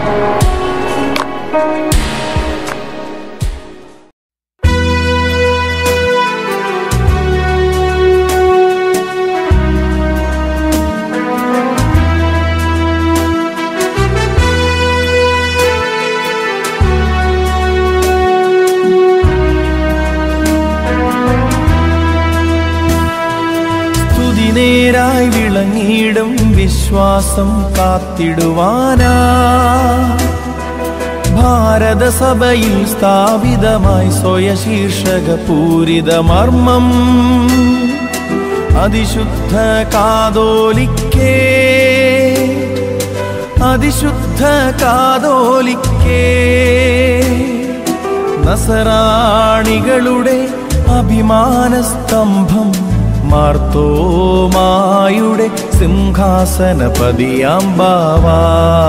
സ്തുതി നേരായി വിളങ്ങിയിടും വിശ്വാസം കാത്തിടുവാനാ ഭാരതസഭയിൽ സ്ഥാപിതമായി സ്വയശീർഷക പൂരിത മർമ്മം അതിശുദ്ധ കാതോലിക്കേ അതിശുദ്ധ കാതോലിക്കേ നസറാണികളുടെ അഭിമാനസ്തംഭം മാർത്തോമായുടെ സിംഹാസനപതിയാം ബാവാ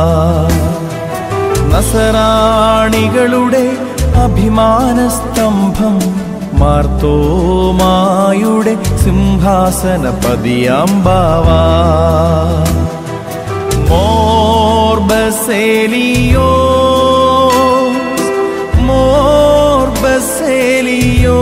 നസറാണികളുടെ അഭിമാനസ്തംഭം മാർത്തോമായുടെ സിംഹാസനപതിയാം ബാവാ മോർബസേലിയോ മോർബസേലിയോ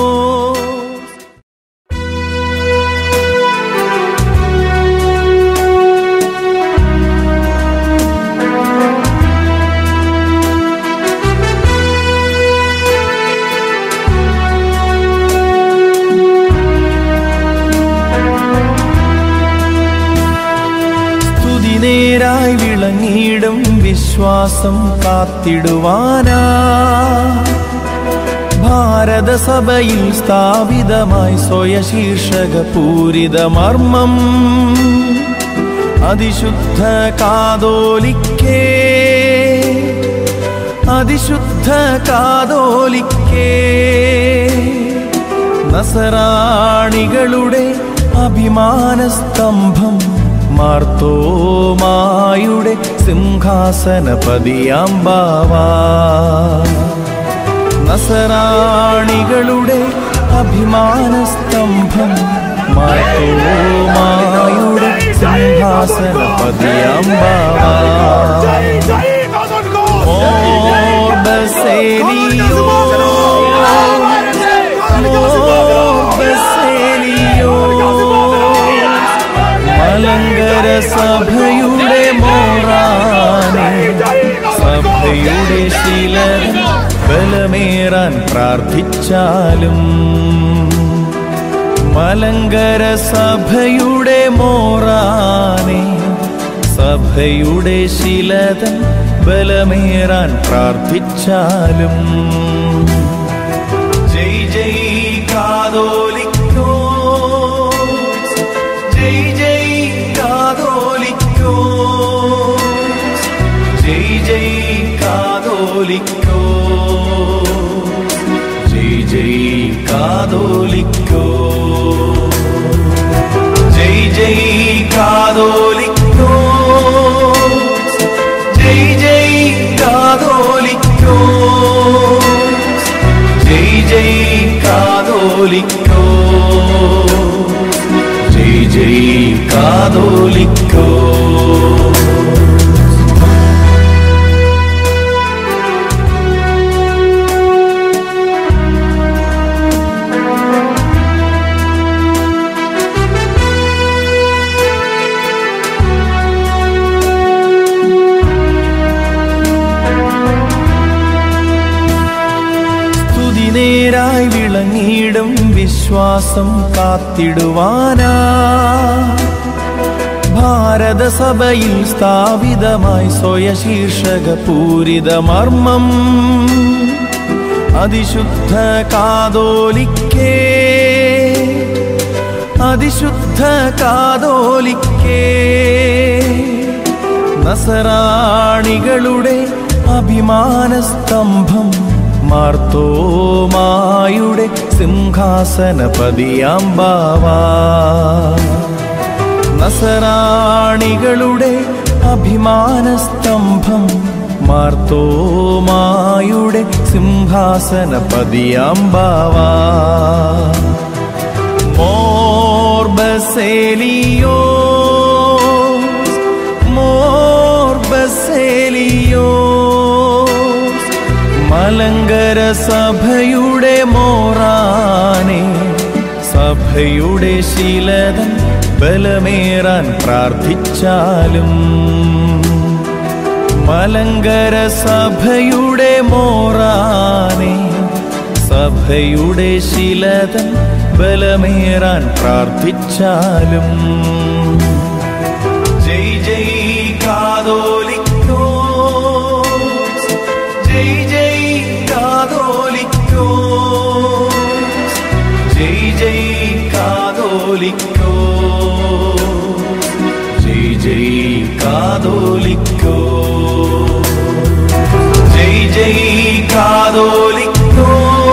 സ്തുതി നേരായി വിളങ്ങിയിടും വിശ്വാസം കാത്തിടുവാനാ ഭാരതസഭയിൽ സ്ഥാപിതമായി സ്വയശീർഷക പൂരിത മർമ്മം അതിശുദ്ധ കാതോലിക്കേ അതിശുദ്ധ കാതോലിക്കേ നസറാണികളുടെ അഭിമാനസ്തംഭം മാർത്തോമായുടെ സിംഹാസനപതിയാം ബാവാ നസറാണികളുടെ അഭിമാനസ്തംഭം മാർത്തോമായുടെ സിംഹാസനപതിയാം ബാവാ ഓ ബസേലിയോ ബസേലിയോ മലങ്കര സഭയുടെ മോറാനെ സഭയുടെ ശില ബലമേറാൻ പ്രാർത്ഥിച്ചാലും മലങ്കര സഭയുടെ മോറാനെ സഭയുടെ ശിലതൻ ബലമേറാൻ പ്രാർത്ഥിച്ചാലും ജയ് ജയ് കാതോലിക്കോ ജയ് ജയ് കാതോലിക്കോ ജയ് ജയ് കാതോലിക്കോ ജയ് ജയ് കാതോലിക്കോ ജയ് ജയ് കാതോലിക്കോ ജയ് ജയ് കാതോലിക്കോ ജയ് ജയ് കാതോലിക്കോ ജയ് ജയ് കാതോലിക്കോ സ്തുതി നേരായി വിളങ്ങിയിടും വിശ്വാസം കാത്തിടുവാനാ ഭാരതസഭയിൽ സ്ഥാപിതമായി സ്വയശീർഷക പൂരിത മർമ്മം അതിശുദ്ധ കാതോലിക്കേ അതിശുദ്ധ കാതോലിക്കേ നസറാണികളുടെ അഭിമാനസ്തംഭം മാർത്തോമായുടെ സിംഹാസനപതിയാം ബാവാ നസറാണികളുടെ അഭിമാനസ്തംഭം മാർത്തോമായുടെ സിംഹാസനപതിയാം ബാവാ മോർബസേലിയോ മോർബസേലിയോ മലങ്കര സഭയുടെ മോറാനെ സഭയുടെ ശീലതൻ ബലമേറാൻ പ്രാർത്ഥിച്ചാലും മലങ്കര സഭയുടെ മോറാനെ സഭയുടെ ശിലതൻ ബലമേറാൻ പ്രാർത്ഥിച്ചാലും ജയ് ജയ് കാതോലിക്കോ ജയ് ജയ് കാതോലിക്കോ ജയ് ജയ് കാതോലിക്കോ ജയ് ജയ് കാതോലിക്കോ ജയ് ജയ് കാതോലിക്കോ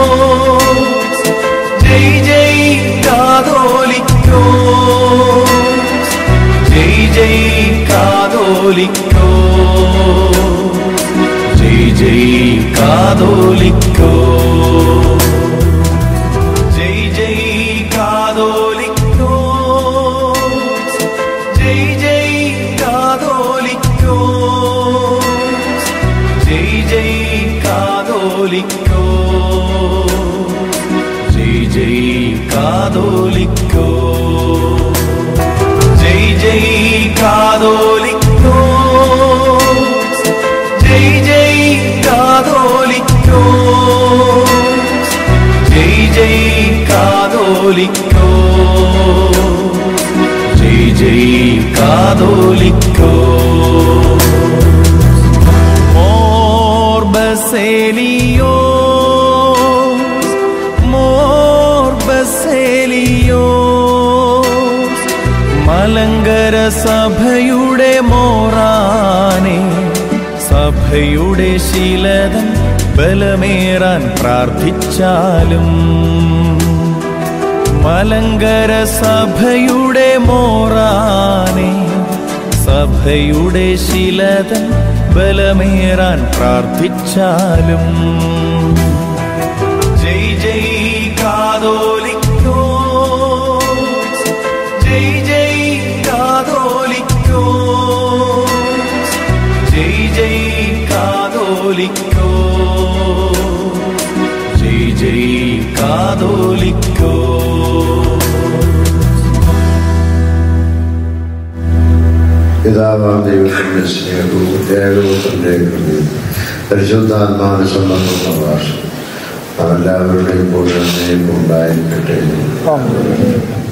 ജയ് ജയ് കാതോലിക്കോ ജയ് ജയ് കാതോലിക്കോ ജയ് ജയ് കാതോലിക്കോ ജയ് ജയ് കാതോലിക്കോ ജയ് ജയ് കാതോലിക്കോ ജയ് ജയ് കാതോലിക്കോ ജയ് ജയ് കാതോലിക്കോ ജയ് ജയ് കാതോലിക്കോ ജയ് ജയ് കാതോലിക്കോ ജയ് ജയ് കാതോലിക്കോ ജയ് ജയ് കാതോലിക്കോ മോർ ബസേലിയോ മോർ ബസേലിയോ മലങ്കര സഭയുടെ മോറാനെ സഭയുടെ ശീലതൻ ബലമേറാൻ പ്രാർത്ഥിച്ചാലും മലങ്കര സഭയുടെ മോറാനെ സഭയുടെ ശിലതൻ ബലമേറാൻ പ്രാർത്ഥിച്ചാലും ജയ് ജയ് കാതോലിക്കോ ജയ് ജയ് കാതോലിക്കോ ജയ് ജയ് കാതോലിക്കോ ജയ് ജയ് കാതോലിക്കോ പിതാവാം ദൈവത്തിന്റെ സ്നേഹവും ഏകോപത്തിന്റെ കൃപയും പരിശുദ്ധാത്മാവിന് സംബന്ധമുള്ള ഭാഷ നാമെല്ലാവരുടെയും കൂടെ ഉണ്ടായിരിക്കട്ടെ